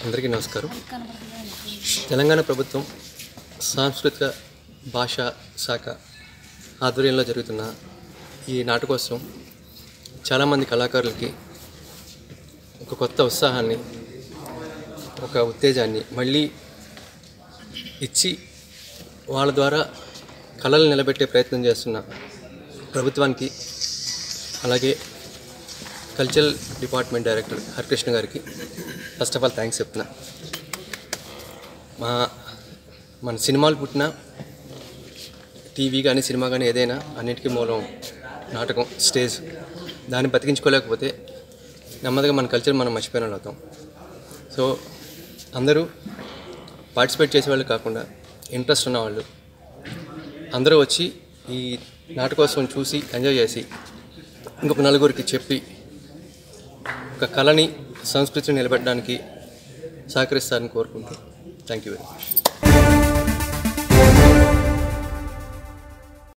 అందరికీ నమస్కారం తెలంగాణ ప్రభుత్వం సాంస్కృతిక భాషా శాఖ ఆధ్వర్యంలో జరుగుతున్న ఈ నాటకోత్సవం చాలామంది కళాకారులకి ఒక కొత్త ఉత్సాహాన్ని ఒక ఉత్తేజాన్ని మళ్ళీ ఇచ్చి వాళ్ళ ద్వారా కళలు నిలబెట్టే ప్రయత్నం చేస్తున్న ప్రభుత్వానికి అలాగే కల్చరల్ డిపార్ట్మెంట్ డైరెక్టర్ హరికృష్ణ గారికి ఫస్ట్ ఆఫ్ ఆల్ థ్యాంక్స్ చెప్తున్నా మా మన సినిమాలు పుట్టిన టీవీ కానీ సినిమా కానీ ఏదైనా అన్నిటికీ మూలం నాటకం స్టేజ్ దాన్ని బతికించుకోలేకపోతే నెమ్మదిగా మన కల్చర్ మనం మర్చిపోయిన వాళ్ళు అవుతాం సో అందరూ పార్టిసిపేట్ చేసే వాళ్ళు కాకుండా ఇంట్రెస్ట్ ఉన్న వాళ్ళు అందరూ వచ్చి ఈ నాటకోత్సవం చూసి ఎంజాయ్ చేసి ఇంకొక నలుగురికి చెప్పి ఒక కళని సంస్కృతిని నిలబెట్టడానికి సహకరిస్తారని కోరుకుంటూ థ్యాంక్ యూ వెరీ మచ్